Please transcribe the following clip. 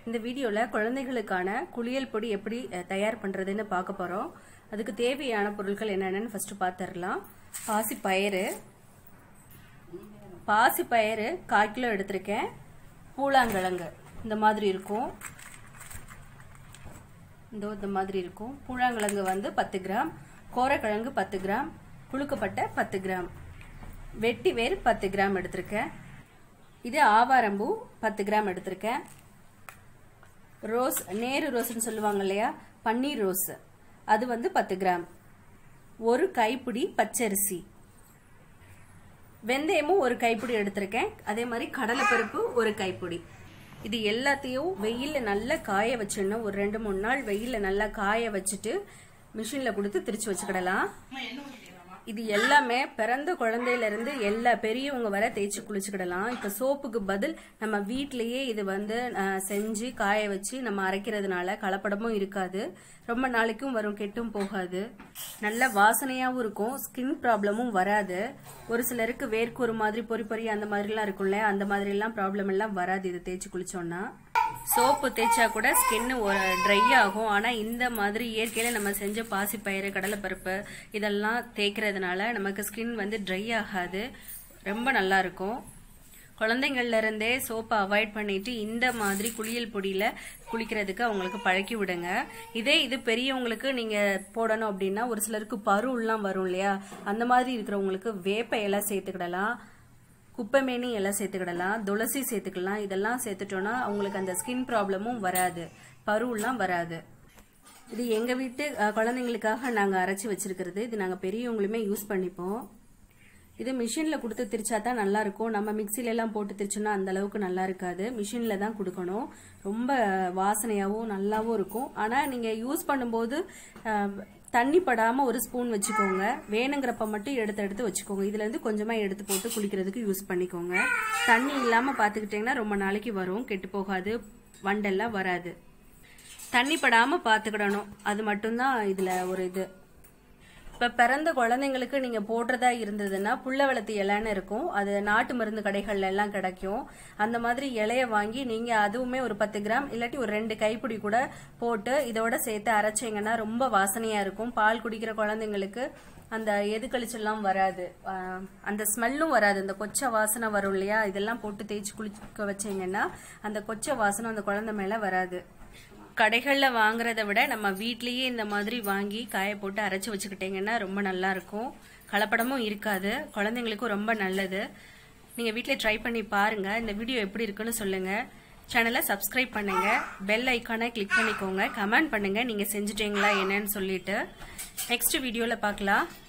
இந்த வீடியோவில் குழந்தைகளுக்கான குளியல் பொடி எப்படி அஹ், தயார் பண்ணுறதுன்னு பார்க்க போகிறோம் அதுக்கு தேவையான பொருட்கள் என்னென்னு ஃபஸ்ட்டு பார்த்துடலாம் பாசி பயிறு பாசி பயிறு கால் கிலோ எடுத்திருக்கேன் பூலாங்கிழங்கு இந்த மாதிரி இருக்கும் இந்த இந்த மாதிரி இருக்கும் பூழாங்கிழங்கு வந்து பத்து கிராம் கோரக்கிழங்கு பத்து கிராம் புழுக்கப்பட்ட பத்து கிராம் வெட்டி வேர் பத்து கிராம் எடுத்திருக்கேன் இது ஆவாரம்பூ பத்து கிராம் எடுத்திருக்கேன் ரோஸ் நேரு ரோஸ்னு சொல்லுவாங்க இல்லையா பன்னீர் ரோஸ் அது வந்து பத்து கிராம் ஒரு கைப்பிடி பச்சரிசி வெந்தயமும் ஒரு கைப்பிடி எடுத்திருக்கேன் அதே மாதிரி கடலைப்பருப்பு ஒரு கைப்பிடி இது எல்லாத்தையும் வெயிலில் நல்லா காய வச்சிடணும் ஒரு ரெண்டு மூணு நாள் வெயிலில் நல்லா காய வச்சுட்டு மிஷினில் கொடுத்து திரிச்சு வச்சுக்கிடலாம் இது எல்லாமே பிறந்த குழந்தையில இருந்து எல்லா பெரியவங்க வரை தேய்ச்சி குளிச்சுக்கிடலாம் இப்போ சோப்புக்கு பதில் நம்ம வீட்டிலேயே இது வந்து அஹ், செஞ்சு காய வச்சு நம்ம அரைக்கிறதுனால கலப்படமும் இருக்காது ரொம்ப நாளைக்கும் வரும் கெட்டும் போகாது நல்ல வாசனையாகவும் இருக்கும் ஸ்கின் ப்ராப்ளமும் வராது ஒரு சிலருக்கு வேர்க்கு ஒரு மாதிரி பொறி பொறி அந்த மாதிரிலாம் இருக்கும்ல அந்த மாதிரிலாம் ப்ராப்ளம் எல்லாம் வராது இது தேய்ச்சி குளிச்சோம்னா சோப்பு தேய்ச்சா கூட ஸ்கின் ட்ரை ஆகும் ஆனால் இந்த மாதிரி இயற்கையில் நம்ம செஞ்ச பாசிப்பயிறு கடலைப்பருப்பு இதெல்லாம் தேய்க்கிறதுனால நமக்கு ஸ்கின் வந்து ட்ரை ஆகாது ரொம்ப நல்லா இருக்கும் குழந்தைங்கள்ல இருந்தே சோப்பை அவாய்ட் பண்ணிட்டு இந்த மாதிரி குளியல் பொடியில குளிக்கிறதுக்கு அவங்களுக்கு பழக்கி விடுங்க இதே இது பெரியவங்களுக்கு நீங்க போடணும் அப்படின்னா ஒரு சிலருக்கு பருலாம் வரும் இல்லையா அந்த மாதிரி இருக்கிறவங்களுக்கு வேப்ப இலை சேர்த்துக்கிடலாம் குப்பைமேனி எல்லாம் சேர்த்துக்கிடலாம் துளசி சேர்த்துக்கலாம் இதெல்லாம் சேர்த்துட்டோம்னா அவங்களுக்கு அந்த ஸ்கின் ப்ராப்ளமும் வராது பருவெல்லாம் வராது இது எங்க வீட்டு அஹ், குழந்தைங்களுக்காக நாங்க அரைச்சி வச்சிருக்கிறது இது நாங்க பெரியவங்களுமே யூஸ் பண்ணிப்போம் இது மிஷின்ல கொடுத்து திரிச்சா தான் நல்லா இருக்கும் நம்ம மிக்சில எல்லாம் போட்டு திரிச்சோம்னா அந்த அளவுக்கு நல்லா இருக்காது மிஷின்ல தான் கொடுக்கணும் ரொம்ப வாசனையாகவும் நல்லாவும் இருக்கும் ஆனா நீங்க யூஸ் பண்ணும்போது அஹ், தண்ணி படாம ஒரு ஸ்பூன் வச்சுக்கோங்க வேணுங்கிறப்ப மட்டும் எடுத்து எடுத்து வச்சுக்கோங்க இதுல இருந்து கொஞ்சமா எடுத்து போட்டு குளிக்கிறதுக்கு யூஸ் பண்ணிக்கோங்க தண்ணி இல்லாம பாத்துக்கிட்டீங்கன்னா ரொம்ப நாளைக்கு வரும் கெட்டு போகாது வண்டெல்லாம் வராது தண்ணி படாம பாத்துக்கிடணும் அது மட்டும்தான் இதுல ஒரு இது இப்ப பிறந்த குழந்தைங்களுக்கு நீங்க போடுறதா இருந்ததுன்னா புள்ள வளர்த்து இலைன்னு இருக்கும் அது நாட்டு மருந்து கடைகள்ல எல்லாம் கிடைக்கும் அந்த மாதிரி இலைய வாங்கி நீங்க அதுவுமே ஒரு பத்து கிராம் இல்லாட்டி ஒரு ரெண்டு கைப்பிடி கூட போட்டு இதோட சேர்த்து அரைச்சீங்கன்னா ரொம்ப வாசனையா இருக்கும் பால் குடிக்கிற குழந்தைங்களுக்கு அந்த எது கழிச்செல்லாம் வராது ஆஹ் அந்த ஸ்மெல்லும் வராது அந்த கொச்சை வாசனை வரும் இல்லையா இதெல்லாம் போட்டு தேய்ச்சி குளிக்க வச்சீங்கன்னா அந்த கொச்சை வாசனை அந்த குழந்தை மேல வராது கடைகளில் வாங்குறத விட நம்ம வீட்லயே இந்த மாதிரி வாங்கி காய போட்டு அரைச்சி வச்சுக்கிட்டீங்கன்னா ரொம்ப நல்லா இருக்கும் கலப்படமும் இருக்காது குழந்தைங்களுக்கும் ரொம்ப நல்லது நீங்கள் வீட்டில் ட்ரை பண்ணி பாருங்க இந்த வீடியோ எப்படி இருக்குன்னு சொல்லுங்க சேனலை சப்ஸ்கிரைப் பண்ணுங்க பெல் ஐக்கானை கிளிக் பண்ணிக்கோங்க கமெண்ட் பண்ணுங்க நீங்க செஞ்சுட்டீங்களா என்னன்னு சொல்லிட்டு நெக்ஸ்ட் வீடியோவில் பார்க்கலாம்